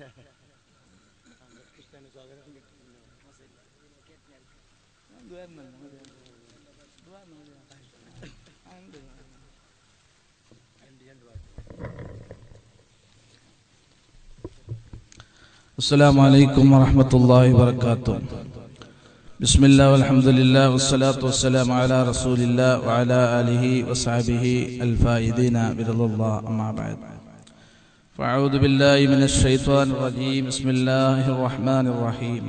السلام عليكم ورحمة الله وبركاته بسم الله والحمد لله والصلاة والسلام على رسول الله وعلى آله وصحبه الفائدين برضا الله أما بعد فأعوذ بالله من الشيطان الرجيم بسم الله الرحمن الرحيم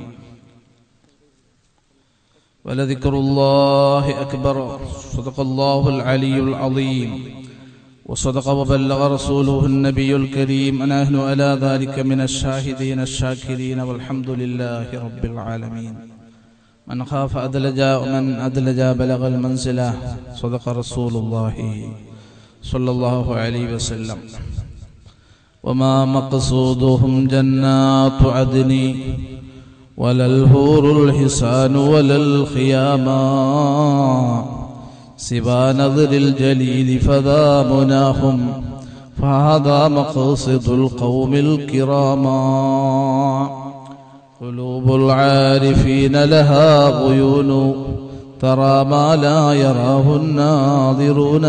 ولذكر الله أكبر صدق الله العلي العظيم وصدق وبلغ رسوله النبي الكريم ونحن على ذلك من الشاهدين الشاكرين والحمد لله رب العالمين من خاف أدلج ومن أدلج بلغ المنزلة صدق رسول الله صلى الله عليه وسلم وما مقصودهم جنات عدن ولا الهور الحسان ولا الخياما سوى نظر الجليل فذا مناهم فهذا مقصد القوم الكراما قلوب العارفين لها عيون ترى ما لا يراه الناظرون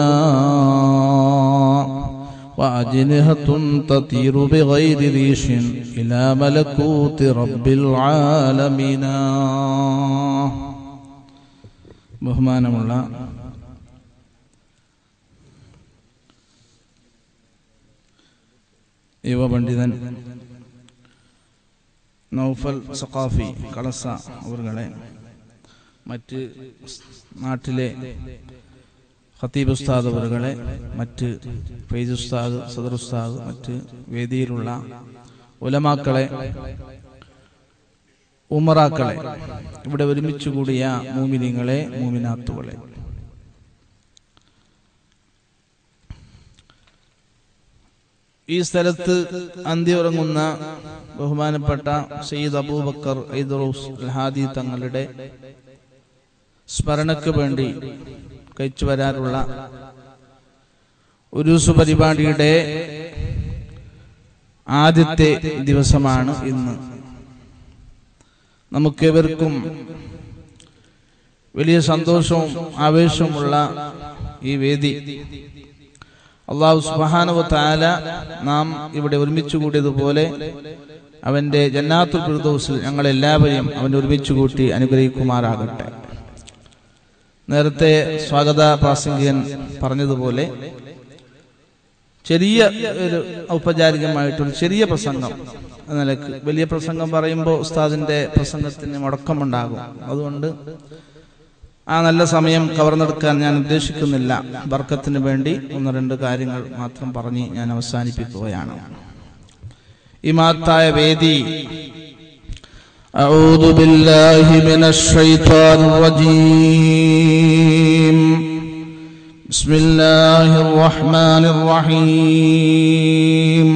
وأجنهة تطير بغير ريش إلى ملكوت رب العالمين ബഹുമാനമുള്ള യുവപണ്ഡിതൻ നൗഫൽ സഖാഫി കളസ അവരുടെ മറ്റ് നാട്ടിലെ ഖത്തീബ് ഉസ്താദ് അവരുടെ മറ്റ് ഫൈസ് ഉസ്താദ് സദർ ഉസ്താദ് മറ്റ് വേദിയിലുള്ള ഉലമാക്കളെ ഉമറാക്കളെ ഇവിടെ ഒരുമിച്ച് കൂടിയ മൂമിനിങ്ങളെ മൂമിനാത്തുകളെ ഈ സ്ഥലത്ത് അന്തിയുറങ്ങുന്ന ബഹുമാനപ്പെട്ട സയ്യിദ് അബൂബക്കർ ഐദറൂസ് ഹാദി തങ്ങളുടെ സ്മരണയ്ക്ക് വേണ്ടി കഴിച്ചു വരാറുള്ള ഉരുസു പരിപാടിയുടെ ആദ്യത്തെ ദിവസമാണ് ഇന്ന് നമുക്കേവർക്കും വലിയ സന്തോഷവും ആവേശവുമുള്ള ഈ വേദി അള്ളാഹു സുബാനവ താല നാം ഇവിടെ ഒരുമിച്ച് കൂടിയതുപോലെ അവന്റെ ജന്നാത്തുൽ ഫിർദൗസിൽ ഞങ്ങളെല്ലാവരെയും അവൻ ഒരുമിച്ച് കൂട്ടി അനുഗ്രഹിക്കുമാറാകട്ടെ നേരത്തെ സ്വാഗത പ്രാസംഗികൻ പറഞ്ഞതുപോലെ ചെറിയ ഒരു ഔപചാരികമായിട്ടൊരു ചെറിയ പ്രസംഗം എന്ന നിലക്ക് വലിയ പ്രസംഗം പറയുമ്പോൾ ഉസ്താദിന്റെ പ്രസംഗത്തിന് മുടക്കമുണ്ടാകും അതുകൊണ്ട് ആ നല്ല സമയം കവർന്നെടുക്കാൻ ഞാൻ ഉദ്ദേശിക്കുന്നില്ല ബർക്കത്തിന് വേണ്ടി ഒന്ന് രണ്ട് കാര്യങ്ങൾ മാത്രം പറഞ്ഞ് ഞാൻ അവസാനിപ്പിക്കുകയാണ് ഈ മഹത്തായ വേദി أعوذ بالله من الشيطان الرجيم بسم الله الرحمن الرحيم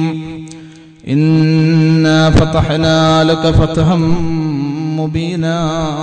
إنا فتحنا لك فتحا مبينا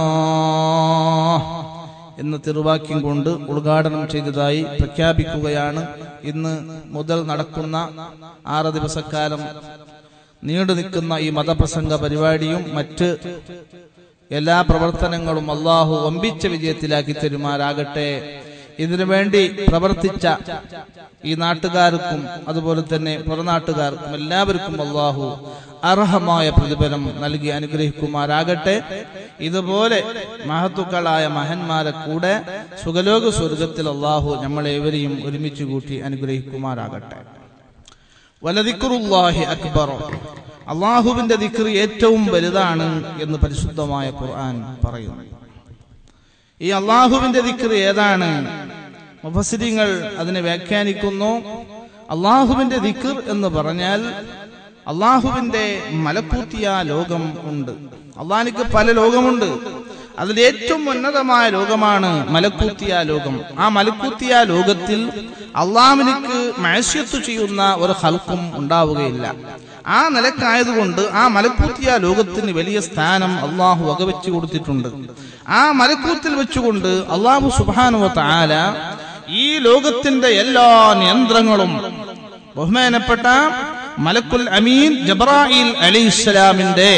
എന്ന തിരുവാക്യം കൊണ്ട് ഉദ്ഘാടനം ചെയ്തതായി പ്രഖ്യാപിക്കുകയാണ് ഇന്ന് മുതൽ നടക്കുന്ന ആറ് ദിവസക്കാലം നീണ്ടു നിൽക്കുന്ന ഈ മതപ്രസംഗ പരിപാടിയും മറ്റ് എല്ലാ പ്രവർത്തനങ്ങളും അള്ളാഹു വമ്പിച്ച വിജയത്തിലാക്കി തരുമാറാകട്ടെ ഇതിനു വേണ്ടി പ്രവർത്തിച്ച ഈ നാട്ടുകാർക്കും അതുപോലെ തന്നെ പുറനാട്ടുകാർക്കും എല്ലാവർക്കും അള്ളാഹു അർഹമായ പ്രതിഫലം നൽകി അനുഗ്രഹിക്കുമാറാകട്ടെ ഇതുപോലെ മഹത്തുക്കളായ മഹന്മാരെ കൂടെ സുഖലോക സ്വർഗത്തിൽ അള്ളാഹു നമ്മളേവരെയും ഒരുമിച്ച് കൂട്ടി അനുഗ്രഹിക്കുമാറാകട്ടെ വലതിക്കുറുല്ലാഹി അക്ബർ അള്ളാഹുവിന്റെ ദിക്ർ ഏറ്റവും വലുതാണ് എന്ന് പരിശുദ്ധമായ ഖുർആൻ പറയുന്നു ഈ അള്ളാഹുവിന്റെ ദിക്ർ ഏതാണ് മുഫസിരിങ്ങൾ അതിനെ വ്യാഖ്യാനിക്കുന്നു അള്ളാഹുവിന്റെ ദിക്ർ എന്ന് പറഞ്ഞാൽ അള്ളാഹുവിന്റെ മലക്കൂത്തിയ ലോകം ഉണ്ട് അള്ളാഹിക്ക് പല ലോകമുണ്ട് അതിൽ ഏറ്റവും ഉന്നതമായ ലോകമാണ് മലക്കൂത്തിയ ലോകം ആ മലക്കൂത്തിയ ലോകത്തിൽ അള്ളാഹുവിനിക്ക് മാശ്യത്ത് ചെയ്യുന്ന ഒരു ഹൽക്കും ഉണ്ടാവുകയില്ല ആ നിലക്കായതുകൊണ്ട് ആ മലക്കൂത്തിയ ലോകത്തിന് വലിയ സ്ഥാനം അള്ളാഹു വകവെച്ചു കൊടുത്തിട്ടുണ്ട് ആ മലക്കൂത്തിൽ വെച്ചുകൊണ്ട് അള്ളാഹു സുബാനുവ താല ഈ ലോകത്തിന്റെ എല്ലാ നിയന്ത്രങ്ങളും ബഹുമാനപ്പെട്ട മലക്കുൽ അമീൻ ജബ്രായിൽ അലിസ്ലാമിന്റെ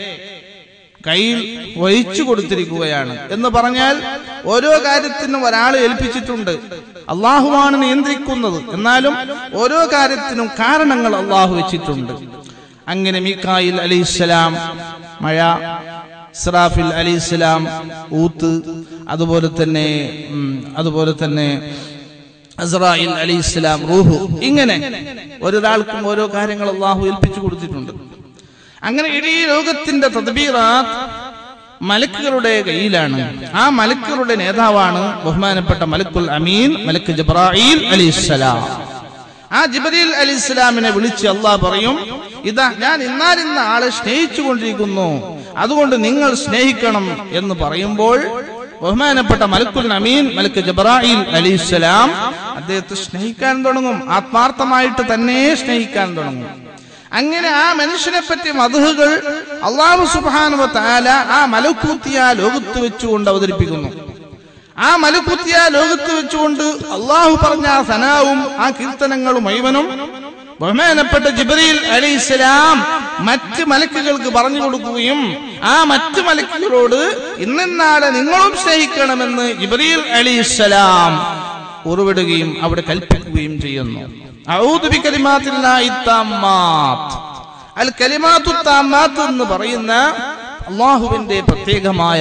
കയ്യിൽ വഹിച്ചു കൊടുത്തിരിക്കുകയാണ് എന്ന് പറഞ്ഞാൽ ഓരോ കാര്യത്തിനും ഒരാൾ ഏൽപ്പിച്ചിട്ടുണ്ട് അള്ളാഹുവാണ് നിയന്ത്രിക്കുന്നത് എന്നാലും ഓരോ കാര്യത്തിനും കാരണങ്ങൾ അള്ളാഹു വെച്ചിട്ടുണ്ട് അങ്ങനെ മീക്കായിൽ അലിസ്ലാം മഴ ഇസ്രാഫിൽ അലിസ്ലാം ഊത്ത് അതുപോലെ തന്നെ ഉം, അതുപോലെ തന്നെ അസ്രായിൽ അലി ഇസ്ലാം റൂഹു ഇങ്ങനെ ഒരാൾക്കും ഓരോ കാര്യങ്ങൾ അള്ളാഹു ഏൽപ്പിച്ചു കൊടുത്തിട്ടുണ്ട് അങ്ങനെ ഇടീ ലോകത്തിന്റെ തദ്ബീറാത്ത് മലക്കുകളുടെ കയ്യിലാണ് ആ മലക്കുകളുടെ നേതാവാണ് ബഹുമാനപ്പെട്ട മലക്കുൽ അമീൻ മലക്ക് ജബ്രായിൽ അലി ഇസ്ലാം ആ ജിബരീൽ അലി ഇസ്ലാമിനെ വിളിച്ച് അള്ളാഹ് പറയും ഇതാ ഞാൻ ഇന്നാലിന്ന ആളെ സ്നേഹിച്ചു കൊണ്ടിരിക്കുന്നു അതുകൊണ്ട് നിങ്ങൾ സ്നേഹിക്കണം എന്ന് പറയുമ്പോൾ ബഹുമാനപ്പെട്ട മലക്കുൽ അമീൻ മലക്ക് ജബ്രായിൽ അലി ഇസ്ലാം അദ്ദേഹത്തെ സ്നേഹിക്കാൻ തുടങ്ങും ആത്മാർത്ഥമായിട്ട് തന്നെ സ്നേഹിക്കാൻ തുടങ്ങും അങ്ങനെ ആ മനുഷ്യനെ പറ്റി മധുഹുകൾ അള്ളാഹു സുബാനുവ താല ആ മലക്കൂത്തിയ ലോകത്ത് വെച്ചുകൊണ്ട് അവതരിപ്പിക്കുന്നു ആ മലക്കുത്തിയ ലോകത്ത് വെച്ചുകൊണ്ട് അള്ളാഹു പറഞ്ഞ ആ സനാവും ആ കീർത്തനങ്ങളും മൈവനും ബഹുമാനപ്പെട്ട ജിബ്രീൽ അലി ഇസ്ലാം മറ്റ് മലക്കുകൾക്ക് പറഞ്ഞു കൊടുക്കുകയും ആ മറ്റ് മലക്കുകളോട് ഇന്നാളെ നിങ്ങളും സ്നേഹിക്കണമെന്ന് ജിബ്രീൽ അലി ഇസ്ലാം ഉറവിടുകയും അവിടെ കൽപ്പിക്കുകയും ചെയ്യുന്നു ഔദു ബികലിമാത്തില്ലാഹി താമ്മാത്ത്. അൽ കലിമാത്തു താമ്മാത്ത് എന്ന് പറയുന്ന അള്ളാഹുവിന്റെ പ്രത്യേകമായ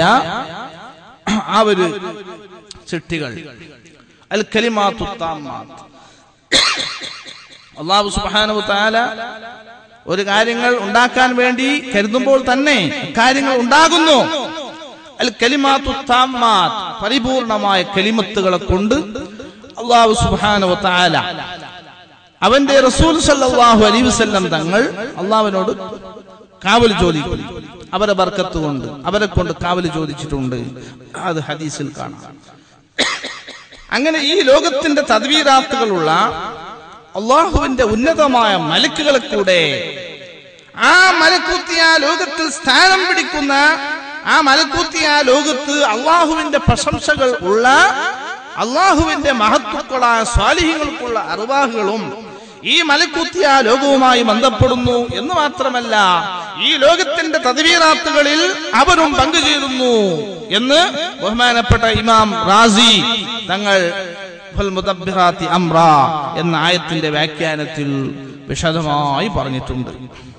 ആ ഒരു ചിട്ടികൾ അൽ കലിമാത്തു താമ്മാത്ത്. അള്ളാഹു സുബ്ഹാനഹു തആല ഒരു കാര്യങ്ങൾ ഉണ്ടാക്കാൻ വേണ്ടി കരുതുമ്പോൾ തന്നെ കാര്യങ്ങൾ ഉണ്ടാകുന്നു അൽ കലിമാത്തു താമ്മാത്ത് പരിപൂർണമായ കലിമത്തുകളെ കൊണ്ട് അള്ളാഹു സുബ്ഹാനഹു തആല അവന്റെ റസൂൽ സല്ലല്ലാഹു അലൈഹി വസല്ലം തങ്ങൾ അള്ളാഹുവിനോട് കാവൽ ചോദിക്കുന്നു അവരെ ബർക്കത്ത് കൊണ്ട് അവരെ കൊണ്ട് കാവൽ ചോദിച്ചിട്ടുണ്ട് അത് ഹദീസിൽ കാണാം അങ്ങനെ ഈ ലോകത്തിന്റെ തദ്വീരാത്തുകളുള്ള അള്ളാഹുവിന്റെ ഉന്നതമായ മലക്കുകളെ കൂടെ ആ മലക്കൂത്തിയ ലോകത്തിൽ സ്ഥാനം പിടിക്കുന്ന ആ മലക്കൂത്തിയ ലോകത്ത് അള്ളാഹുവിന്റെ പ്രശംസകൾ ഉള്ള അള്ളാഹുവിന്റെ മഹത്വക്കളായ സ്വാലിഹികൾക്കുള്ള അറിവാഹുകളും ഈ മലക്കൂത്തിയ ലോകവുമായി ബന്ധപ്പെടുന്നു എന്ന് മാത്രമല്ല ഈ ലോകത്തിന്റെ തദ്വീറാത്തുകളിൽ അവരും പങ്കുചേരുന്നു എന്ന് ബഹുമാനപ്പെട്ട ഇമാം റാസി തങ്ങൾ ഫൽ മുദബ്ബിറാത്തി അംറ എന്ന ആയത്തിന്റെ വ്യാഖ്യാനത്തിൽ വിശദമായി പറഞ്ഞിട്ടുണ്ട്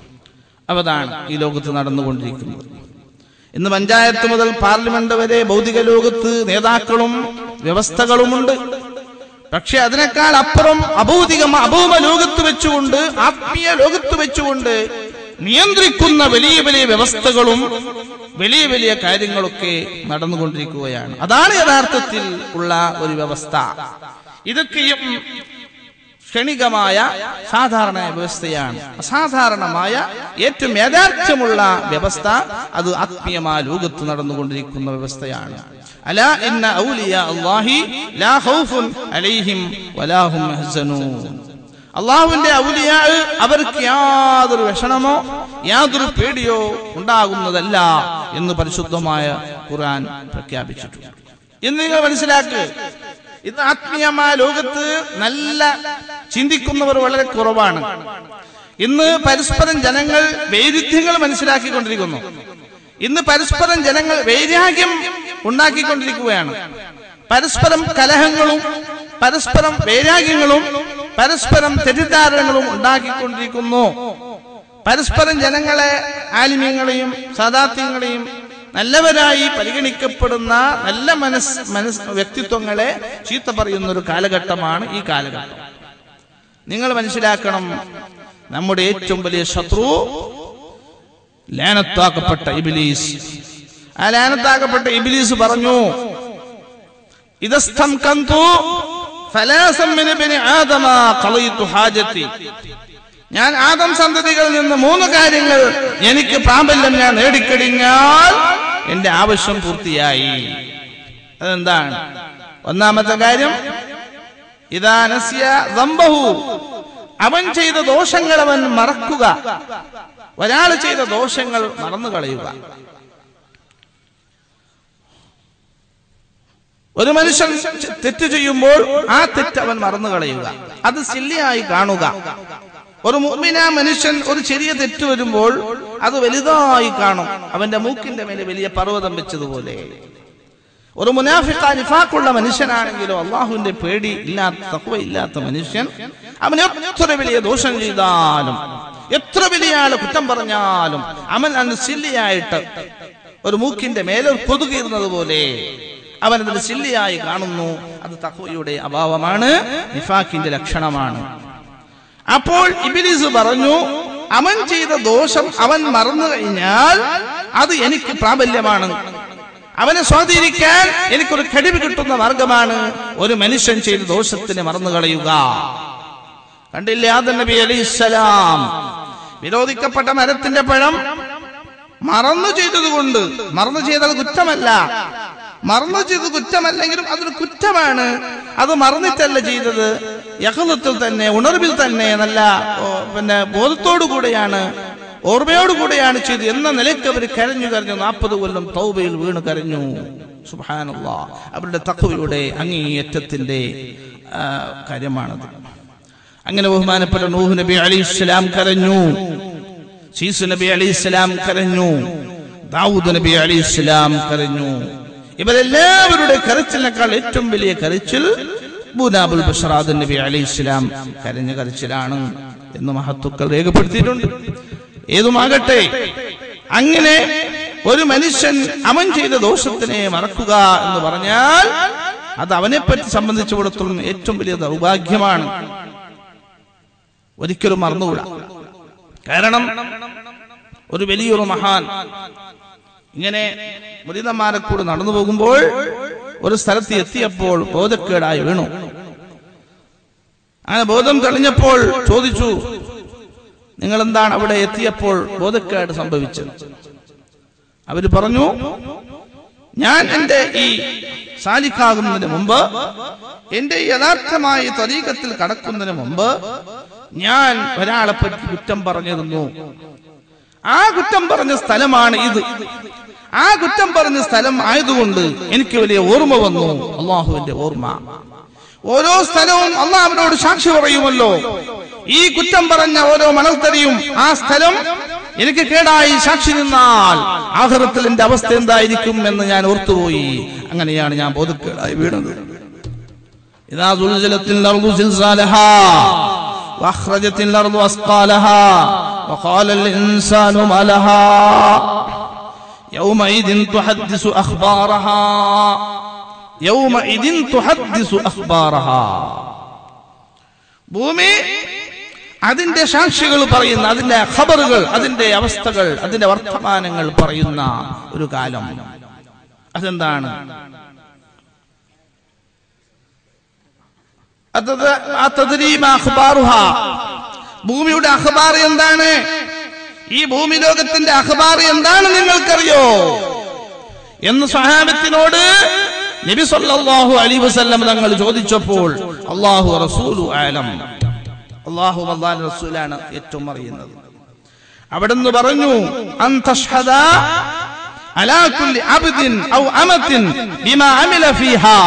അവതാണ് ഈ ലോകത്ത് നടന്നുകൊണ്ടിരിക്കുന്നത് ഇന്ന് പഞ്ചായത്ത് മുതൽ പാർലമെന്റ് വരെ ഭൗതിക ലോകത്ത് നേതാക്കളും വ്യവസ്ഥകളുമുണ്ട് പക്ഷെ അതിനേക്കാൾ അപ്പുറം അഭൗതിക അഭൗമ ലോകത്ത് വെച്ചുകൊണ്ട് ആത്മീയ ലോകത്ത് വെച്ചുകൊണ്ട് നിയന്ത്രിക്കുന്ന വലിയ വലിയ വ്യവസ്ഥകളും വലിയ വലിയ കാര്യങ്ങളൊക്കെ നടന്നുകൊണ്ടിരിക്കുകയാണ് അതാണ് യഥാർത്ഥത്തിൽ ഉള്ള ഒരു വ്യവസ്ഥ ഇതൊക്കെയും ക്ഷണികമായ സാധാരണ വ്യവസ്ഥയാണ് അസാധാരണമായ ഏറ്റവും യാഥാർത്ഥ്യമുള്ള വ്യവസ്ഥ അത് ആത്മീയമായ ലോകത്ത് നടന്നുകൊണ്ടിരിക്കുന്ന വ്യവസ്ഥയാണ് അല ഇന്ന ഔലിയ അല്ലാഹി ലാ ഖൗഫുൻ അലൈഹിം വലാ ഹും യഹ്സനൂൻ അള്ളാഹുവിന്റെ ഔലിയ അവർക്ക് യാതൊരു വിഷമമോ യാതൊരു പേടിയോ ഉണ്ടാകുന്നതല്ല എന്ന് പരിശുദ്ധമായ ഖുർആൻ പ്രഖ്യാപിച്ചിട്ടുണ്ട് എന്ന് നിങ്ങൾ മനസ്സിലാക്കുക ഇന്ന് ആത്മീയമായ ലോകത്ത് നല്ല ചിന്തിക്കുന്നവർ വളരെ കുറവാണ് ഇന്ന് പരസ്പരം ജനങ്ങൾ വൈരുദ്ധ്യങ്ങൾ മനസ്സിലാക്കിക്കൊണ്ടിരിക്കുന്നു ഇന്ന് പരസ്പരം ജനങ്ങൾ വൈരാഗ്യം ഉണ്ടാക്കിക്കൊണ്ടിരിക്കുകയാണ് പരസ്പരം കലഹങ്ങളും പരസ്പരം വൈരാഗ്യങ്ങളും പരസ്പരം തെറ്റിദ്ധാരണകളും ഉണ്ടാക്കിക്കൊണ്ടിരിക്കുന്നു പരസ്പരം ജനങ്ങളെ ആലിമ്യങ്ങളെയും സാദാത്യങ്ങളെയും നല്ലവരായി പരിഗണിക്കപ്പെടുന്ന നല്ല മനസ് മനസ് വ്യക്തിത്വങ്ങളെ ചീത്ത പറയുന്ന ഒരു കാലഘട്ടമാണ് ഈ കാലഘട്ടം നിങ്ങൾ മനസ്സിലാക്കണം നമ്മുടെ ഏറ്റവും വലിയ ശത്രു ലാനത്താക്കപ്പെട്ട ഇബിലീസ് ആ ലാനത്താക്കപ്പെട്ട ഇബിലീസ് പറഞ്ഞു ഇതസ്ഥം കന്തു ഫലാസം മിൻ ഇബ്നി ആദമ ഖളയിതു ഹാജത്തി ഞാൻ ആദം സന്തതികളിൽ നിന്ന് മൂന്ന് കാര്യങ്ങൾ എനിക്ക് പ്രാബല്യം ഞാൻ നേടിക്കഴിഞ്ഞാൽ എന്റെ ആവശ്യം പൂർത്തിയായി അതെന്താണ് ഒന്നാമത്തെ കാര്യം ഇതാ നസ്യ ദമ്പഹു അവൻ ചെയ്ത ദോഷങ്ങൾ അവൻ മറക്കുക ഒരാൾ ചെയ്ത ദോഷങ്ങൾ മറന്നു കളയുക ഒരു മനുഷ്യൻ തെറ്റ് ചെയ്യുമ്പോൾ ആ തെറ്റ് അവൻ മറന്നു കളയുക അത് സില്ലിയായി കാണുക ഒരു മുഅ്മിന മനുഷ്യൻ ഒരു ചെറിയ തെറ്റ് വരുമ്പോൾ അത് വലുതായി കാണും അവന്റെ മൂക്കിന്റെ മേലെ വലിയ പർവ്വതം വെച്ചതുപോലെ ഒരു മുനാഫിഖ നിഫാഖുള്ള മനുഷ്യനാണെങ്കിലോ അള്ളാഹുവിന്റെ പേടി ഇല്ലാത്ത തഖ്വ ഇല്ലാത്ത മനുഷ്യൻ അവൻ എത്ര വലിയ ദോഷം ചെയ്താലും എത്ര വലിയ ആള് കുറ്റം പറഞ്ഞാലും അവൻ അന്ന് സില്ലിയായിട്ട് ഒരു മൂക്കിന്റെ മേലെ ഒരു കൊതുകീറുന്നത് പോലെ അവൻ അതിന് സില്ലിയായി കാണുന്നു അത് തഖ്വയുടെ അഭാവമാണ് നിഫാഖിന്റെ ലക്ഷണമാണ് അപ്പോൾ ഇബിലിസ് പറഞ്ഞു അവൻ ചെയ്ത ദോഷം അവൻ മറന്നു കഴിഞ്ഞാൽ അത് എനിക്ക് പ്രാബല്യമാണ് അവനെ സ്വാധീനിക്കാൻ എനിക്കൊരു കഴിവ് കിട്ടുന്ന മാർഗമാണ് ഒരു മനുഷ്യൻ ചെയ്ത ദോഷത്തിനെ മറന്നു കളയുക കണ്ടില്ലേ ആദം നബി അലൈഹിസ്സലാം വിരോധിക്കപ്പെട്ട മരത്തിന്റെ പഴം മറന്നു ചെയ്തതുകൊണ്ട് മറന്നു ചെയ്തത് കുറ്റമല്ല മറന്നു ചെയ്തത് കുറ്റമല്ലെങ്കിലും അതൊരു കുറ്റമാണ് അത് മറന്നിട്ടല്ല ചെയ്തത് യഹലത്തിൽ തന്നെ ഉണർവിൽ തന്നെ നല്ല ഓ, പിന്നെ ബോധത്തോടു കൂടെയാണ് ഓർമ്മയോടു കൂടെയാണ് ചെയ്തത് എന്ന നിലയ്ക്ക് അവർ കരഞ്ഞു കരഞ്ഞു നാൽപ്പത് കൊല്ലം തൗബയിൽ വീണ് കരഞ്ഞു സുബാനുള്ള അവരുടെ തഖ്വയുടെ അങ്ങേയറ്റത്തിന്റെ ആ, കാര്യമാണത് അങ്ങനെ ബഹുമാനപ്പെട്ട നൂഹ് നബി അലി ഇസ്ലാം കരഞ്ഞു ശീസു നബി അലി ഇസ്ലാം കരഞ്ഞു ദാവൂദ് നബി അലി ഇസ്ലാം കരഞ്ഞു ഇവരെല്ലാവരുടെ കരച്ചിലിനേക്കാൾ ഏറ്റവും വലിയ കരച്ചിൽ ബുനാബുൽ ബഷറാദ് നബി അലി ഇസ്ലാം കരഞ്ഞ കരച്ചിലാണ് എന്ന് മഹത്തുക്കൾ രേഖപ്പെടുത്തിയിട്ടുണ്ട് ഏതുമാകട്ടെ അങ്ങനെ ഒരു മനുഷ്യൻ അവൻ ചെയ്ത ദോഷത്തിനെ മറക്കുക എന്ന് പറഞ്ഞാൽ അത് അവനെ പറ്റി സംബന്ധിച്ചിടത്തോളം ഏറ്റവും വലിയ ദൗർഭാഗ്യമാണ് ഒരിക്കലും മറന്നുകൂടാ കാരണം ഒരു വലിയൊരു മഹാൻ ഇങ്ങനെ മുരിതന്മാരെ കൂടെ നടന്നു പോകുമ്പോൾ ഒരു സ്ഥലത്ത് എത്തിയപ്പോൾ ബോധക്കേടായി വീണു അങ്ങനെ ബോധം തെളിഞ്ഞപ്പോൾ ചോദിച്ചു നിങ്ങൾ എന്താണ് അവിടെ എത്തിയപ്പോൾ ബോധക്കേട് സംഭവിച്ചത് അവര് പറഞ്ഞു ഞാൻ എന്റെ ഈ സാലിക്കാകുന്നതിന് മുമ്പ് എന്റെ യഥാർത്ഥമായ തരീകത്തിൽ കടക്കുന്നതിന് മുമ്പ് ഞാൻ ഒരാളെ പറ്റി കുറ്റം പറഞ്ഞിരുന്നു ആ കുറ്റം പറഞ്ഞ സ്ഥലമാണ് ഇത് ആ കുറ്റം പറഞ്ഞ സ്ഥലം ആയതുകൊണ്ട് എനിക്ക് വലിയ ഓർമ്മ വന്നു അള്ളാഹുവിന്റെ ഓർമ്മ ഓരോ സ്ഥലവും അള്ളാഹുവിനോട് സാക്ഷി പറയുമല്ലോ ഈ കുറ്റം പറഞ്ഞ ഓരോ മണൽത്തരിയും ആ സ്ഥലം എനിക്ക് കേടായി സാക്ഷി നിന്നാൽ ആഹ്റത്തിൽ എന്റെ അവസ്ഥ എന്തായിരിക്കും എന്ന് ഞാൻ ഓർത്തുപോയി അങ്ങനെയാണ് ഞാൻ ബോധക്കേടായി വീണത് إذا زلزلت الأرض زلزالها وأخرجت الأرض أثقالها وقال الإنسان ما لها يومئذ تحدث أخبارها يومئذ تحدث أخبارها ഭൂമി അതിന്റെ സാക്ഷികൾ പറയുന്ന അതിന്റെ ഖബറുകൾ അതിന്റെ അവസ്ഥകൾ അതിന്റെ വർത്തമാനങ്ങൾ പറയുന്ന ഒരു കാലം അതെന്താണ് അതത് അതദ്രീമ അഖ്ബാറുഹ. ഭൂമിയുടെ അഖബാർ എന്താണ് ഈ ഭൂമി ലോകത്തിന്റെ അഖബാർ എന്താണ് നിങ്ങൾക്കറിയോ എന്ന് സഹാബത്തിനോട് നബി സല്ലല്ലാഹു അലൈഹി വസല്ലം തങ്ങൾ ചോദിച്ചപ്പോൾ അള്ളാഹു റസൂലു ആലം അള്ളാഹു അള്ളാഹു റസൂലാണ് ഏറ്റവും അറിയുന്നത് അവിടുന്ന് പറഞ്ഞു അൻ തഷ്ഹദ അലാ കുല്ലി അബ്ദിൻ ഔ അമത്തിൻ ബിമാ അമില ഫീഹാ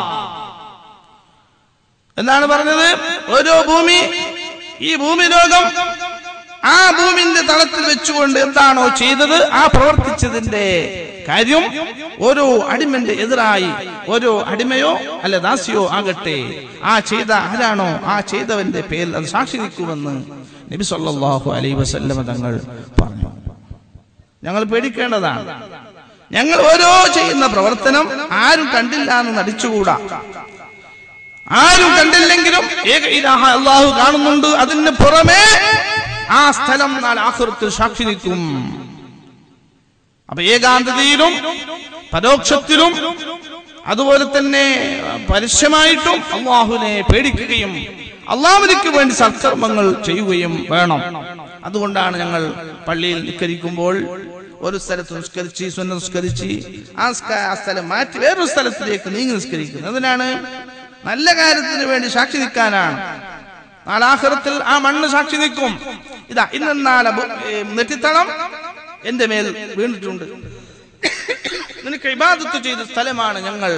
എന്താണ് പറഞ്ഞത് ഓരോ ഭൂമി ഈ ഭൂമി ലോകം ആ ഭൂമിന്റെ തളത്തിൽ വെച്ചുകൊണ്ട് എന്താണോ ചെയ്തത് ആ പ്രവർത്തിച്ചതിന്റെ കാര്യം ഓരോ അടിമന്റെ എതിരായി ഓരോ അടിമയോ അല്ല ദാസിയോ ആകട്ടെ ആ ചെയ്ത ആരാണോ ആ ചെയ്തവന്റെ പേരിൽ അത് സാക്ഷി നിൽക്കുമെന്ന് നബി സല്ലല്ലാഹു അലൈഹി വസല്ലമ തങ്ങൾ പറഞ്ഞു ഞങ്ങൾ പേടിക്കേണ്ടതാണ് ഞങ്ങൾ ഓരോ ചെയ്യുന്ന പ്രവർത്തനം ആരും കണ്ടില്ല എന്ന് നടിച്ചുകൂടാ ആരും കണ്ടില്ലെങ്കിലും ഏക ഇലാഹ അള്ളാഹു കാണുന്നുണ്ട് അതിന് പുറമെ ആ സ്ഥലം നാളെ ആഹൃത്തിൽ സാക്ഷി നിൽക്കും അപ്പൊ ഏകാന്തതയിലും പരോക്ഷത്തിലും അതുപോലെ തന്നെ പരസ്യമായിട്ടും അള്ളാഹുവിനെ പേടിക്കുകയും അള്ളാഹുവിനക്ക് വേണ്ടി സത്കർമ്മങ്ങൾ ചെയ്യുകയും വേണം അതുകൊണ്ടാണ് ഞങ്ങൾ പള്ളിയിൽ നിസ്കരിക്കുമ്പോൾ ഒരു സ്ഥലത്ത് നിസ്കരിച്ച് സുന്ന നിസ്കരിച്ച് ആ സ്ക- ആ സ്ഥലം മാറ്റി വേറൊരു സ്ഥലത്തിലേക്ക് നീങ്ങി നിസ്കരിക്കുന്നത് അതിനാണ് നല്ല കാര്യത്തിന് വേണ്ടി സാക്ഷി നിൽക്കാനാണ് നാലാഹൃത്തിൽ ആ മണ്ണ് സാക്ഷി നിൽക്കും ഇതാ ഇന്നാലെ നെറ്റിത്തളം എന്റെ മേൽ വീണിട്ടുണ്ട് നിനക്ക് ഇബാദത്ത് ചെയ്ത സ്ഥലമാണ് ഞങ്ങൾ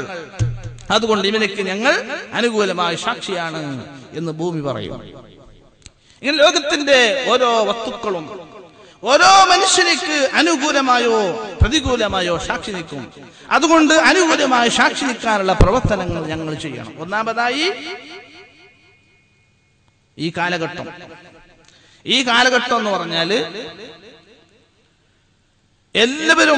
അതുകൊണ്ട് ഇവനക്ക് ഞങ്ങൾ അനുകൂലമായ സാക്ഷിയാണ് എന്ന് ഭൂമി പറയും ഇങ്ങനെ ലോകത്തിന്റെ ഓരോ വസ്തുക്കളും ഓരോ മനുഷ്യനിക്ക് അനുകൂലമായോ പ്രതികൂലമായോ സാക്ഷി നിൽക്കും അതുകൊണ്ട് അനുകൂലമായി സാക്ഷി നിൽക്കാനുള്ള പ്രവർത്തനങ്ങൾ ഞങ്ങൾ ചെയ്യണം ഒന്നാമതായി ഈ കാലഘട്ടം ഈ കാലഘട്ടം എന്ന് പറഞ്ഞാല് എല്ലാവരും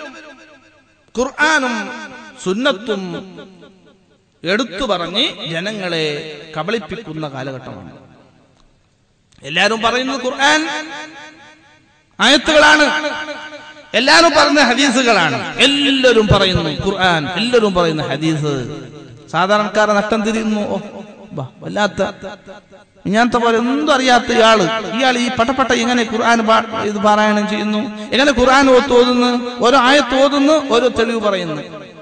ഖുർആാനും സുന്നത്തും എടുത്തു പറഞ്ഞ് ജനങ്ങളെ കബളിപ്പിക്കുന്ന കാലഘട്ടമാണ് എല്ലാരും പറയുന്നത് ഖുർആൻ ആയത്തുകളാണ് എല്ലാരും പറയുന്ന ഹദീസുകളാണ് എല്ലാവരും പറയുന്നു ഖുർആൻ എല്ലാവരും പറയുന്ന ഹദീസ് സാധാരണക്കാരെ നഷ്ടം തിരിയുന്നു ഓ, ബാ, വല്ലാത്ത ഇങ്ങനത്തെ പോലെ ഒന്നും അറിയാത്ത ഇയാള് ഇയാൾ ഈ പട്ടപ്പട്ട എങ്ങനെ ഖുർആൻ പാ- ഇത് പാരായണം ചെയ്യുന്നു എങ്ങനെ ഖുർആൻ ഓത്തോതുന്നു ഓരോ ആയത്ത് ഓതുന്നു ഓരോ തെളിവ് പറയുന്നു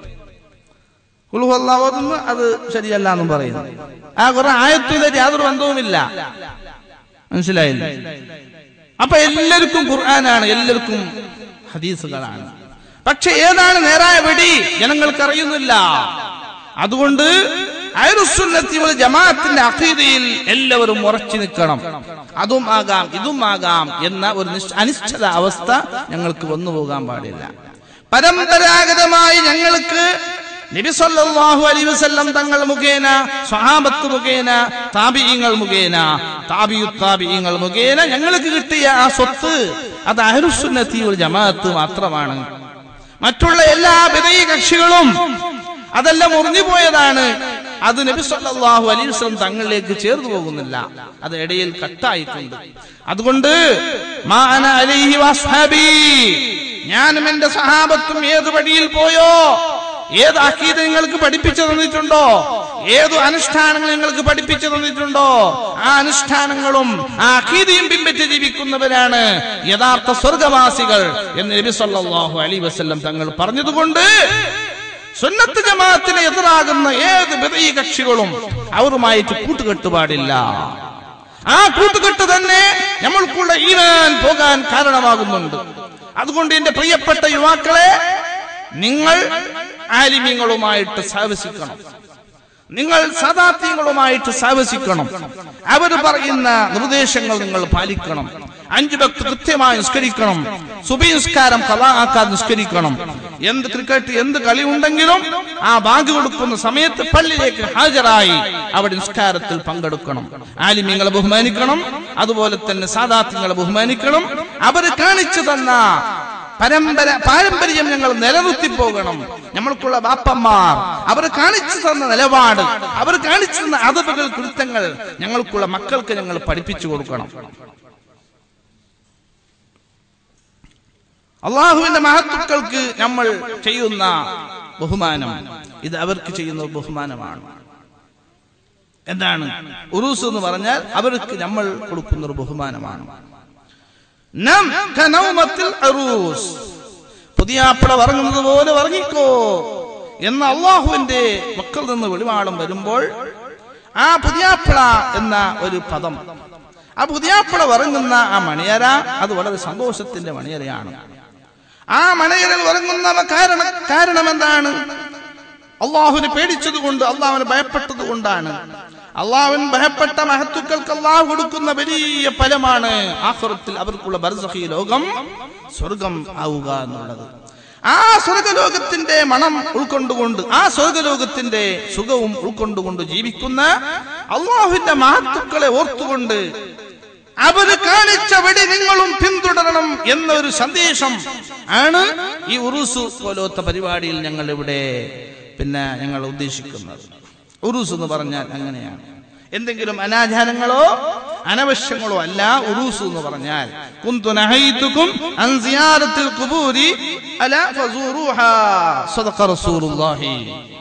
കുളുഹല്ല ഓതുന്നു അത് ശരിയല്ല എന്നും പറയുന്നു ആ കുറെ ആയത്തിലേക്ക് യാതൊരു ബന്ധവുമില്ല മനസ്സിലായില്ല അപ്പൊ എല്ലാവർക്കും ഖുർആനാണ് എല്ലാവർക്കും ഹദീസുകളാണ് പക്ഷെ ഏതാണ് നേരായ വെടി ജനങ്ങൾക്ക് അറിയുന്നില്ല അതുകൊണ്ട് അയറുസുന്നത്തി വൽ ജമാഅത്തിന്റെ അഖീദയിൽ എല്ലാവരും ഉറച്ചു നിൽക്കണം അതും ആകാം ഇതും ആകാം എന്ന ഒരു നിശ്ച- അനിശ്ചിത അവസ്ഥ ഞങ്ങൾക്ക് വന്നു പോകാൻ പാടില്ല പരമ്പരാഗതമായി ഞങ്ങൾക്ക് നബി സല്ലല്ലാഹു അലൈഹി വസല്ലം തങ്ങൾ മുഖേന സ്വഹാബത്ത് മുഖേന താബിഈങ്ങൾ മുഖേന താബിയു താബിഈങ്ങൾ മുഖേന ഞങ്ങൾക്ക് കിട്ടിയ ആ സ്വത്ത് അത് അഹ്ലുസുന്നത്തി വൽ ജമാഅത്ത് മാത്രമാണ് മറ്റുള്ള എല്ലാ വിധേയ കക്ഷികളും അതെല്ലാം മുറിഞ്ഞു പോയതാണ് അത് നബി സല്ലല്ലാഹു അലൈഹി വസല്ലം തങ്ങളിലേക്ക് ചേർന്നു പോകുന്നില്ല അത് ഇടയിൽ കട്ടായിട്ടുണ്ട് അതുകൊണ്ട് മാ അന അലൈഹി വസ്ഹാബി ഞാനും എന്റെ സഹാബത്തും ഏത് വഴിയിൽ പോയോ ഏത് അക്കീത നിങ്ങൾക്ക് പഠിപ്പിച്ചു തന്നിട്ടുണ്ടോ ഏതു അനുഷ്ഠാനങ്ങൾ നിങ്ങൾക്ക് പഠിപ്പിച്ചു തന്നിട്ടുണ്ടോ ആ അനുഷ്ഠാനങ്ങളും ആ അക്കീതയും പിൻപറ്റി ജീവിക്കുന്നവരാണ് യഥാർത്ഥ സ്വർഗവാസികൾ എന്ന് നബി സല്ലല്ലാഹു അലൈഹി വസല്ലം തങ്ങൾ പറഞ്ഞതുകൊണ്ട് സുന്നത്ത് ജമാഅത്തിന് എതിരാകുന്ന ഏത് വിധേയ കക്ഷികളും അവരുമായിട്ട് കൂട്ടുകെട്ട് പാടില്ല ആ കൂട്ടുകെട്ട് തന്നെ നമ്മൾക്കുള്ള ഈമാൻ പോകാൻ കാരണമാകുന്നുണ്ട് അതുകൊണ്ട് എന്റെ പ്രിയപ്പെട്ട യുവാക്കളെ നിങ്ങൾ ആലിമ്യങ്ങളുമായിട്ട് സഹവസിക്കണം നിങ്ങൾ സദാത്യങ്ങളുമായിട്ട് സഹവസിക്കണം അവർ പറയുന്ന നിർദ്ദേശങ്ങൾ നിങ്ങൾ പാലിക്കണം അഞ്ചു ഭക്ത് കൃത്യമായി നിസ്കരിക്കണം സുബി നിസ്കാരം കലാക്കാതെ നിസ്കരിക്കണം എന്ത് ക്രിക്കറ്റ് എന്ത് കളി ഉണ്ടെങ്കിലും ആ ബാങ്ക് കൊടുക്കുന്ന സമയത്ത് പള്ളിയിലേക്ക് ഹാജരായി അവിടെ നിസ്കാരത്തിൽ പങ്കെടുക്കണം ആലിമ്യങ്ങളെ ബഹുമാനിക്കണം അതുപോലെ തന്നെ സാദാത്യങ്ങളെ ബഹുമാനിക്കണം അവർ കാണിച്ചു തന്ന പരമ്പര പാരമ്പര്യം ഞങ്ങൾ നിലനിർത്തി പോകണം നമ്മൾക്കുള്ള ബാപ്പന്മാർ അവർ കാണിച്ചു തന്ന നിലപാട് അവർ കാണിച്ചു തന്ന അതവുകൾ കൃത്യങ്ങൾ ഞങ്ങൾക്കുള്ള മക്കൾക്ക് ഞങ്ങൾ പഠിപ്പിച്ചു കൊടുക്കണം അള്ളാഹുവിന്റെ മഹത്തുക്കൾക്ക് നമ്മൾ ചെയ്യുന്ന ബഹുമാനം ഇത് അവർക്ക് ചെയ്യുന്ന ബഹുമാനമാണ് എന്താണ് ഉറൂസ് എന്ന് പറഞ്ഞാൽ അവർക്ക് നമ്മൾ കൊടുക്കുന്ന ഒരു ബഹുമാനമാണ് നം കനൗമത്തിൽ അറൂസ് പുതിയാപ്പട ഉറങ്ങുന്നത് പോലെ ഉറങ്ങിക്കോ എന്ന അള്ളാഹുവിന്റെ മക്കൾ നിന്ന് വെളിവാടം വരുമ്പോൾ ആ പുതിയാപ്പള എന്ന ഒരു പദം ആ പുതിയാപ്പള ഉറങ്ങുന്ന ആ മണിയര അത് വളരെ സന്തോഷത്തിന്റെ മണിയരയാണ് ആ മണിയരൽ ഉറങ്ങുന്ന കാരണം കാരണം എന്താണ് അള്ളാഹുവിനെ പേടിച്ചതുകൊണ്ട് അള്ളാഹുവിനെ ഭയപ്പെട്ടത് കൊണ്ടാണ് അള്ളാഹുവിൻ ഭയപ്പെട്ട മഹത്തുക്കൾക്ക് അള്ളാഹു കൊടുക്കുന്ന വലിയ ഫലമാണ് ആഹുറത്തിൽ അവർക്കുള്ള ബർസഹി ലോകം സ്വർഗം ആവുക എന്നുള്ളത് ആ സ്വർഗലോകത്തിന്റെ മണം ഉൾക്കൊണ്ടുകൊണ്ട് ആ സ്വർഗലോകത്തിന്റെ സുഖവും ഉൾക്കൊണ്ടുകൊണ്ട് ജീവിക്കുന്ന അള്ളാഹുവിന്റെ മഹത്തുക്കളെ ഓർത്തുകൊണ്ട് അവര് കാണിച്ച വഴി നിങ്ങളും പിന്തുടരണം എന്നൊരു സന്ദേശം ആണ് ഈ ഉറുസു പോലത്തെ പരിപാടിയിൽ ഞങ്ങൾ ഇവിടെ പിന്നെ ഞങ്ങൾ ഉദ്ദേശിക്കുന്നത് ഉറൂസ് എന്ന് പറഞ്ഞാൽ അങ്ങനെയാണ് എന്തെങ്കിലും അനാചാരങ്ങളോ അനവശ്യങ്ങളോ അല്ല ഉറൂസ് എന്ന് പറഞ്ഞാൽ കുന്തു നഹൈതുക്കും അൻ സിയാറത്തിൽ ഖുബൂരി അല ഫസൂറുഹാ സദഖ റസൂലുള്ളാഹി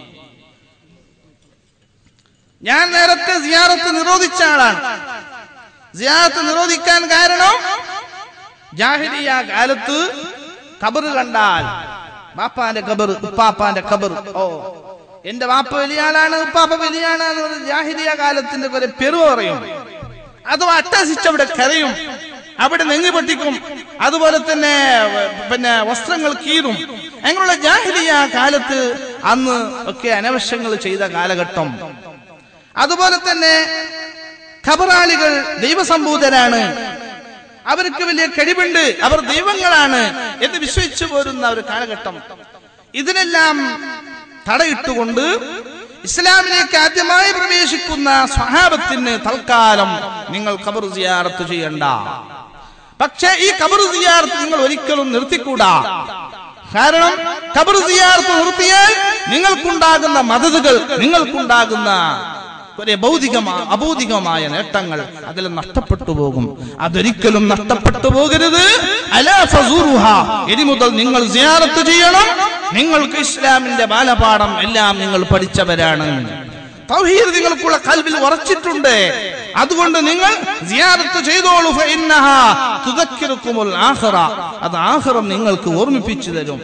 ഞാൻ നേരത്തെ സിയാറത്ത് നിരോധിച്ച ആളാണ് സിയാറത്ത് നിരോധിക്കാൻ കാരണം ജാഹിലിയ കാലത്ത് കബറ് കണ്ടാൽ ബാപ്പാന്റെ കബർ ഉപ്പാപ്പാന്റെ കബർ ഓ എന്റെ വാപ്പ വലിയ ആളാണ് ഉപ്പാപ്പ വലിയ ആളാണ് ജാഹിലിയ കാലത്തിന്റെ കുറെ പെരുവ പറയും അഥവാ അട്ടഹസിച്ച് അവിടെ കരയും അവിടെ നെഞ്ഞു പൊട്ടിക്കും അതുപോലെ തന്നെ വ- പിന്നെ വസ്ത്രങ്ങൾ കീറും അങ്ങനെയുള്ള ജാഹിലിയ കാലത്ത് അന്ന് ഒക്കെ അനവശ്യങ്ങൾ ചെയ്ത കാലഘട്ടം അതുപോലെ തന്നെ ഖബറാളികൾ ദൈവസംഭൂതരാണ് അവർക്ക് വലിയ കഴിവുണ്ട് അവർ ദൈവങ്ങളാണ് എന്ന് വിശ്വസിച്ചു പോരുന്ന ഒരു കാലഘട്ടം ഇതിനെല്ലാം തടയിട്ടുകൊണ്ട് ഇസ്ലാമിലേക്ക് ആദ്യമായി പ്രവേശിക്കുന്ന സ്വഹാബത്തിന് തൽക്കാലം നിങ്ങൾ ഖബർ സിയാറത്ത് ചെയ്യണ്ട പക്ഷേ ഈ ഖബർ സിയാറത്ത് നിങ്ങൾ ഒരിക്കലും നിർത്തിക്കൂടാ കാരണം ഖബർ സിയാറത്ത് നിർത്തിയാൽ നിങ്ങൾക്കുണ്ടാകുന്ന മദതുകൾ നിങ്ങൾക്കുണ്ടാകുന്ന കുറെ ഭൗതികമായ അഭൗതികമായ നേട്ടങ്ങൾ അതിൽ നഷ്ടപ്പെട്ടു പോകും അതൊരിക്കലും നഷ്ടപ്പെട്ടു പോകരുത് അലാ ഫസൂറുഹ. ഇനി മുതൽ നിങ്ങൾ സിയാറത്ത് ചെയ്യണം നിങ്ങൾക്ക് ഇസ്ലാമിന്റെ ബാലപാഠം എല്ലാം നിങ്ങൾ പഠിച്ചവരാണ് തൗഹീദ് നിങ്ങൾക്കുള്ള കൽവിൽ ഉറച്ചിട്ടുണ്ട് അതുകൊണ്ട് നിങ്ങൾ സിയാറത്ത് ചെയ്തോളൂ ഫഇന്നഹാ തുദക്കിറുക്കുമുൽ ആഖിറ അത് ആഖിറം നിങ്ങൾക്ക് ഓർമ്മിപ്പിച്ചു തരും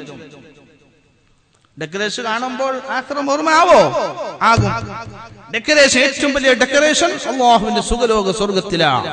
ഡെക്കറേഷൻ കാണുമ്പോൾ ആക്രം ഓർമ്മയാവോ ആകും ഡെക്കറേഷൻ ഏറ്റവും വലിയ ഡെക്കറേഷൻ അള്ളാഹുവിന്റെ സുഖലോക സ്വർഗത്തിലാണ്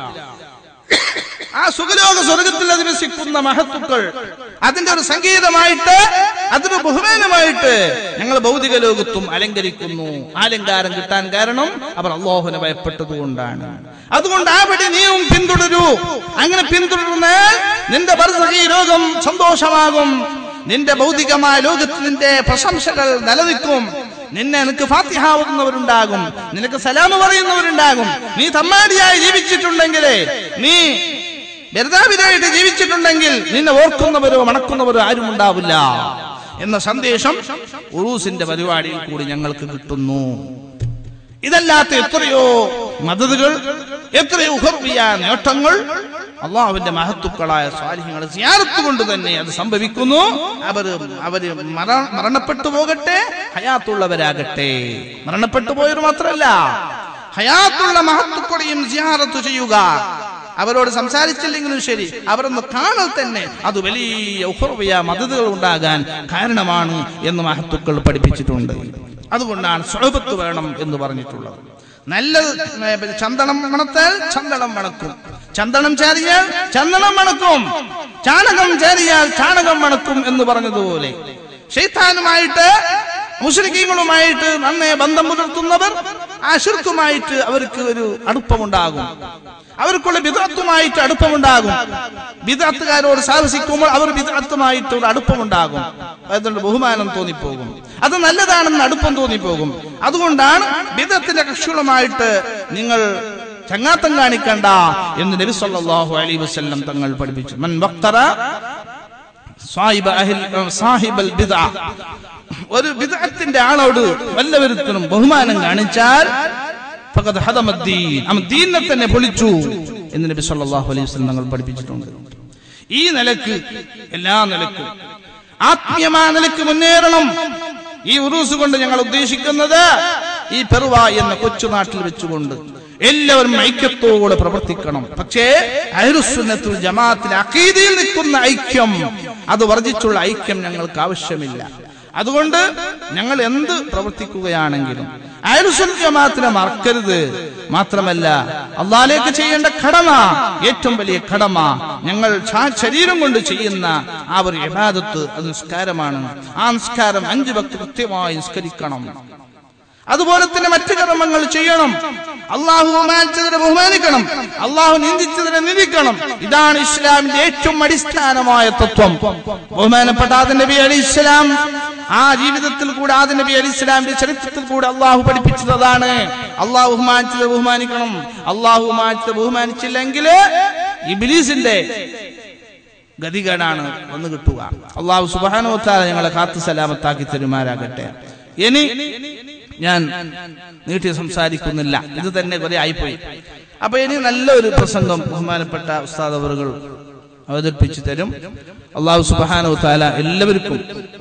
ആ സുഖലോക സ്വർഗത്തിൽ അധിവസിക്കുന്ന മഹത്തുക്കൾ അതിന്റെ ഒരു സംഗീതമായിട്ട് അതിന് ബഹുമാനമായിട്ട് ഞങ്ങൾ ഭൗതിക ലോകത്തും അലങ്കരിക്കുന്നു അലങ്കാരം കിട്ടാൻ കാരണം അവർ അള്ളാഹുവിനെ ഭയപ്പെട്ടതുകൊണ്ടാണ് അതുകൊണ്ട് ആ പടി നീയും പിന്തുടരൂ അങ്ങനെ പിന്തുടർന്നാൽ നിന്റെ ബർസഖി ലോകം സന്തോഷമാകും നിന്റെ ഭൗതികമായ ലോകത്ത് നിന്റെ പ്രശംസകൾ നിലനിൽക്കും നിന്നെ നിനക്ക് ഫാത്തിഹാവുന്നവരുണ്ടാകും നിനക്ക് സലാമ് പറയുന്നവരുണ്ടാകും നീ തമ്മാടിയായി ജീവിച്ചിട്ടുണ്ടെങ്കിൽ നീ ബെർദാവിനായിട്ട് ജീവിച്ചിട്ടുണ്ടെങ്കിൽ നിന്നെ ഓർക്കുന്നവരോ മണക്കുന്നവരോ ആരും ഉണ്ടാവില്ല എന്ന സന്ദേശം ഉറൂസിന്റെ പരിപാടിയിൽ കൂടി ഞങ്ങൾക്ക് കിട്ടുന്നു ഇതല്ലാത്ത എത്രയോ മദതുകൾ എത്രയോ ഉഹർവിയ നേട്ടങ്ങൾ അള്ളാഹുവിന്റെ മഹത്തുക്കളായ സ്വാലിഹ്യങ്ങൾ സിയാറത്ത് കൊണ്ട് തന്നെ അത് സംഭവിക്കുന്നു അവർ അവര് മര- മരണപ്പെട്ടു പോകട്ടെ ഹയാത്തുള്ളവരാകട്ടെ മരണപ്പെട്ടു പോയവർ മാത്രമല്ല ഹയാത്തുള്ള മഹത്തുക്കളെയും സിയാറത്ത് ചെയ്യുക അവരോട് സംസാരിച്ചില്ലെങ്കിലും ശരി അവരൊന്ന് കാണൽ തന്നെ അത് വലിയ ഉഹർവിയ മദതുകൾ ഉണ്ടാകാൻ കാരണമാണ് എന്ന് മഹത്തുക്കൾ പഠിപ്പിച്ചിട്ടുണ്ട് അതുകൊണ്ടാണ് സ്വഹബത്ത് വേണം എന്ന് പറഞ്ഞിട്ടുള്ളത് നല്ലത് ഏ, പിന്നെ ചന്ദനം മണത്താൽ ചന്ദനം മണക്കും ചന്ദനം ചാരിയാൽ ചന്ദനം മണക്കും ചാണകം ചാരിയാൽ ചാണകം മണക്കും എന്ന് പറഞ്ഞതുപോലെ ഷെയ്ത്താനുമായിട്ട് മുസ്ലിങ്ങളുമായിട്ട് നന്നേ ബന്ധം പുലർത്തുന്നവർ ആ ശിർക്കുമായിട്ട് അവർക്ക് ഒരു അടുപ്പമുണ്ടാകും അവർക്കുള്ള ബിദാത്തുമായിട്ട് അടുപ്പമുണ്ടാകും ബിദാത്തുകാരോട് സാഹസിക്കുമ്പോൾ അവർ ബിദാത്തുമായിട്ട് ഒരു അടുപ്പമുണ്ടാകും അതുകൊണ്ട് ബഹുമാനം തോന്നിപ്പോകും അത് നല്ലതാണെന്ന് അടുപ്പം തോന്നിപ്പോകും അതുകൊണ്ടാണ് ബിദത്തിന്റെ കക്ഷികളുമായിട്ട് നിങ്ങൾ ചങ്ങാത്തം കാണിക്കണ്ട എന്ന് നബി സല്ലല്ലാഹു അലൈഹി വസല്ലം തങ്ങൾ പഠിപ്പിച്ചു മൻ വഖ്തറ സാഹിബ അഹിൽ സാഹിബൽ ബിദ്അ ഒരു ബിദ്അത്തിന്റെ ആളോട് വല്ലവരുത്തനും ബഹുമാനം കാണിച്ചാൽ ഫഖദ് ഹദമദ്ദീൻ അവൻ ദീനെ തന്നെ പൊളിച്ചു എന്ന് നബി സല്ലല്ലാഹു അലൈഹി വസല്ലം തങ്ങൾ പഠിപ്പിച്ചിട്ടുണ്ട് ഈ നിലക്ക് എല്ലാ നിലക്കും ആത്മീയമായ നിലക്ക് മുന്നേറണം ഈ ഉറൂസ് കൊണ്ട് ഞങ്ങൾ ഉദ്ദേശിക്കുന്നത് ഈ പെറുവ എന്ന കൊച്ചുനാട്ടിൽ വെച്ചുകൊണ്ട് എല്ലാവരും ഐക്യത്തോടെ പ്രവർത്തിക്കണം പക്ഷേ അഹ്ലുസുന്നത്തുൽ ജമാഅത്തിൽ അഖീദയിൽ നിൽക്കുന്ന ഐക്യം അത് വർജിച്ചുള്ള ഐക്യം ഞങ്ങൾക്ക് ആവശ്യമില്ല അതുകൊണ്ട് ഞങ്ങൾ എന്ത് പ്രവർത്തിക്കുകയാണെങ്കിലും അയൽസുൽ ജമാഅത്തിനെ മറക്കരുത് മാത്രമല്ല അള്ളാലേക്ക് ചെയ്യേണ്ട കടമ ഏറ്റവും വലിയ കടമ ഞങ്ങൾ ശാ- ശരീരം കൊണ്ട് ചെയ്യുന്ന ആ ഒരു യഥാദത്ത് അത് നിസ്കാരമാണ് ആ നിസ്കാരം അഞ്ചു ഭക്തി കൃത്യമായി നിസ്കരിക്കണം അതുപോലെ തന്നെ മറ്റു കർമ്മങ്ങൾ ചെയ്യണം അള്ളാഹു ബഹുമാനിച്ചതിനെ ബഹുമാനിക്കണം അള്ളാഹു നിന്ദിച്ചതിനെ നിന്ദിക്കണം ഇതാണ് ഇസ്ലാമിന്റെ ഏറ്റവും അടിസ്ഥാനമായ തത്വം ബഹുമാനപ്പെട്ട ആദം നബി അലി ഇസ്ലാം ആ ജീവിതത്തിൽ കൂടെ ആദം നബി അലി ഇസ്ലാമിന്റെ ചരിത്രത്തിൽ കൂടെ അള്ളാഹു പഠിപ്പിച്ചത് അതാണ് അള്ളാഹു ബഹുമാനിച്ചത് ബഹുമാനിക്കണം അള്ളാഹു ബഹുമാനിച്ചത് ബഹുമാനിച്ചില്ലെങ്കിൽ ഇബിലീസിന്റെ ഗതികേടാണ് വന്നു കിട്ടുക അള്ളാഹു സുബാനോത്താല ഞങ്ങളെ കാത്തു സലാമത്താക്കി തരുമാരാകട്ടെ ഇനി ഞാൻ നീട്ടി സംസാരിക്കുന്നില്ല ഇത് തന്നെ കുറെ ആയിപ്പോയി അപ്പൊ ഇനി നല്ലൊരു പ്രസംഗം ബഹുമാനപ്പെട്ട ഉസ്താദ് അവറുകൾ അവതരിപ്പിച്ചു തരും അള്ളാഹു സുബാനോത്താല എല്ലാവർക്കും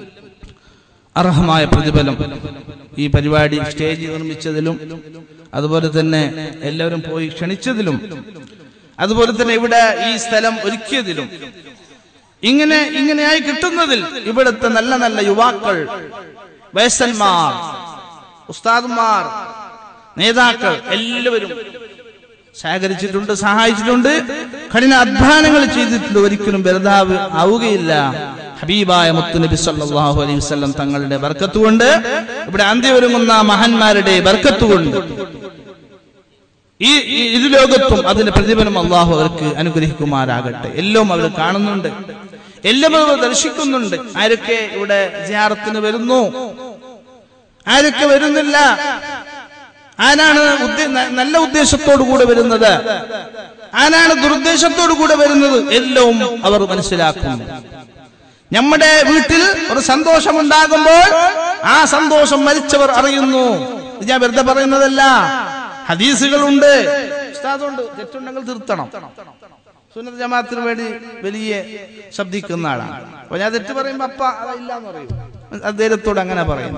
അർഹമായ പ്രതിഫലം ഈ പരിപാടി സ്റ്റേജ് നിർമ്മിച്ചതിലും അതുപോലെ തന്നെ എല്ലാവരും പോയി ക്ഷണിച്ചതിലും അതുപോലെ തന്നെ ഇവിടെ ഈ സ്ഥലം ഒരുക്കിയതിലും ഇങ്ങനെ ഇങ്ങനെയായി കിട്ടുന്നതിൽ ഇവിടുത്തെ നല്ല നല്ല യുവാക്കൾ വയസ്സന്മാർ ഉസ്താദുമാർ നേതാക്കൾ എല്ലാവരും സഹകരിച്ചിട്ടുണ്ട് സഹായിച്ചിട്ടുണ്ട് കഠിന അധ്വാനങ്ങൾ ചെയ്തിട്ടുണ്ട് ഒരിക്കലും ബലതാവ് ആവുകയില്ല ഹബീബായ മുത്തുനബി സല്ലല്ലാഹു അലൈഹി വസല്ലം തങ്ങളുടെ ബർക്കത്ത് കൊണ്ട് ഇവിടെ അന്ത്യ ഒരുങ്ങുന്ന മഹാന്മാരുടെ ബർക്കത്ത് കൊണ്ട് ഈ ഈ ഇരുലോകത്തും അതിന്റെ പ്രതിഫലം അള്ളാഹു അവർക്ക് അനുഗ്രഹിക്കുമാരാകട്ടെ എല്ലാം അവർ കാണുന്നുണ്ട് എല്ലാം അവർ ദർശിക്കുന്നുണ്ട് ആരൊക്കെ ഇവിടെ ജിയാറത്തിന് വരുന്നു ആരൊക്കെ വരുന്നില്ല ആരാണ് ഉദ്ദേ- ന- നല്ല ഉദ്ദേശത്തോടു കൂടെ വരുന്നത് ആരാണ് ദുരുദ്ദേശത്തോടു കൂടെ വരുന്നത് എല്ലാം അവർ മനസ്സിലാക്കുന്നു നമ്മുടെ വീട്ടിൽ ഒരു സന്തോഷമുണ്ടാകുമ്പോൾ ആ സന്തോഷം മരിച്ചവർ അറിയുന്നു ഇത് ഞാൻ വെറുതെ പറയുന്നതല്ല ഹദീസുകളുണ്ട് ഉസ്താദുണ്ട് തെറ്റുണ്ടെങ്കിൽ തിരുത്തണം സുന്നത്ത് ജമാഅത്തിന് വേണ്ടി വലിയ ശബ്ദിക്കുന്ന ആളാണ് അപ്പൊ ഞാൻ തെറ്റ് പറയുമ്പോ അപ്പ അതല്ല എന്ന് പറയും അദ്ദേഹത്തോട് അങ്ങനെ പറയുന്നു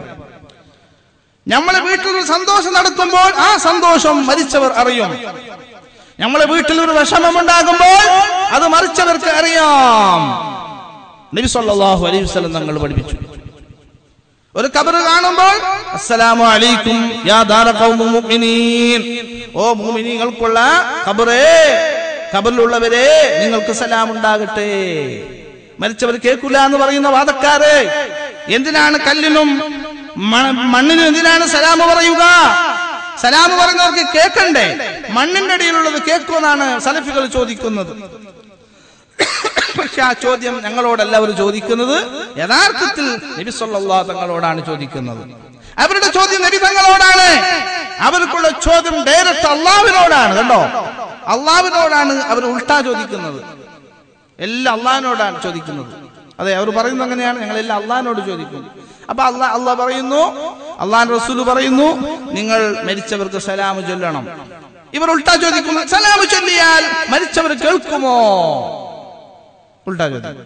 നമ്മളെ വീട്ടിൽ ഒരു സന്തോഷം നടത്തുമ്പോൾ ആ സന്തോഷം മരിച്ചവർ അറിയും നമ്മളെ വീട്ടിൽ ഒരു വിഷമമുണ്ടാകുമ്പോൾ അത് മറിച്ചവർക്ക് അറിയാം നബി സല്ലല്ലാഹു അലൈഹി വസല്ലം തങ്ങൾ പഠിപ്പിച്ചു ഒരു കബർ കാണുമ്പോൾ അസ്സലാമു അലൈക്കും യാ ദാര ഖൗമു മുഅ്മിനീൻ ഓ മുഅ്മിനീങ്ങൾക്കുള്ള കബറേ കബറിലുള്ളവരെ നിങ്ങൾക്ക് സലാം ഉണ്ടാകട്ടെ മരിച്ചവർ കേൾക്കൂല എന്ന് പറയുന്ന വാദക്കാരെ എന്തിനാണ് കല്ലിനും മ- മണ്ണിനും എന്തിനാണ് സലാം പറയുക സലാം പറയുന്നവർക്ക് കേൾക്കണ്ടേ മണ്ണിന്റെ അടിയിലുള്ളത് കേൾക്കുമെന്നാണ് സലഫികൾ ചോദിക്കുന്നത് പക്ഷെ ആ ചോദ്യം ഞങ്ങളോടല്ല അവർ ചോദിക്കുന്നത് യഥാർത്ഥത്തിൽ നബി സല്ലല്ലാഹു തങ്ങളോടാണ് ചോദിക്കുന്നത് അവരുടെ ചോദ്യം നബി തങ്ങളോടാണ് അവർക്കുള്ള ചോദ്യം ഡയറക്റ്റ് അള്ളാവിനോടാണ് കണ്ടോ അള്ളാവിനോടാണ് അവർ ഉൾട്ടാ ചോദിക്കുന്നത് എല്ലാം അള്ളാഹിനോടാണ് ചോദിക്കുന്നത് അതെ അവർ പറയുന്നത് അങ്ങനെയാണ് ഞങ്ങൾ എല്ലാം അള്ളാഹിനോട് ചോദിക്കും അപ്പൊ അള്ളാഹ് അള്ളാഹ് പറയുന്നു അള്ളാഹ് റസൂൽ പറയുന്നു നിങ്ങൾ മരിച്ചവർക്ക് സലാം ചൊല്ലണം ഇവർ ഉൾട്ടാ ചോദിക്കുന്നു സലാം ചൊല്ലിയാൽ മരിച്ചവർ കേൾക്കുമോ ഉൾട്ടാ ചോദ്യം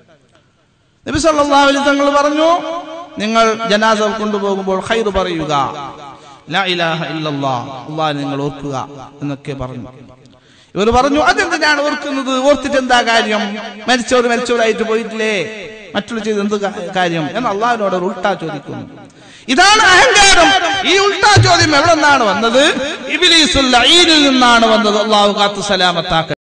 നബി സല്ലല്ലാഹു അലൈഹി തങ്ങൾ പറഞ്ഞു നിങ്ങൾ ജനാസ കൊണ്ടുപോകുമ്പോൾ ഖൈർ പറയുക ലാ ഇലാഹ ഇല്ലല്ലാഹ് അള്ളാഹ് നിങ്ങൾ ഓർക്കുക എന്നൊക്കെ പറഞ്ഞു ഇവർ പറഞ്ഞു അതെന്തിനാണ് ഓർക്കുന്നത് ഓർത്തിട്ട് എന്താ കാര്യം മരിച്ചവർ മരിച്ചവരായിട്ട് പോയിട്ടില്ലേ മറ്റുള്ള ചെയ്ത് എന്ത് കാ- കാര്യം എന്ന് അള്ളാഹിനോട് അവർ ഉൾട്ടാ ചോദിക്കുന്നു ഇതാണ് അഹങ്കാരം ഈ ഉൾട്ടാ ചോദ്യം എവിടെ നിന്നാണ് വന്നത് ഇബിലീസുൽ ലഈനിൽ നിന്നാണ് വന്നത് അള്ളാഹു കാത്തു സലാമത്താക്ക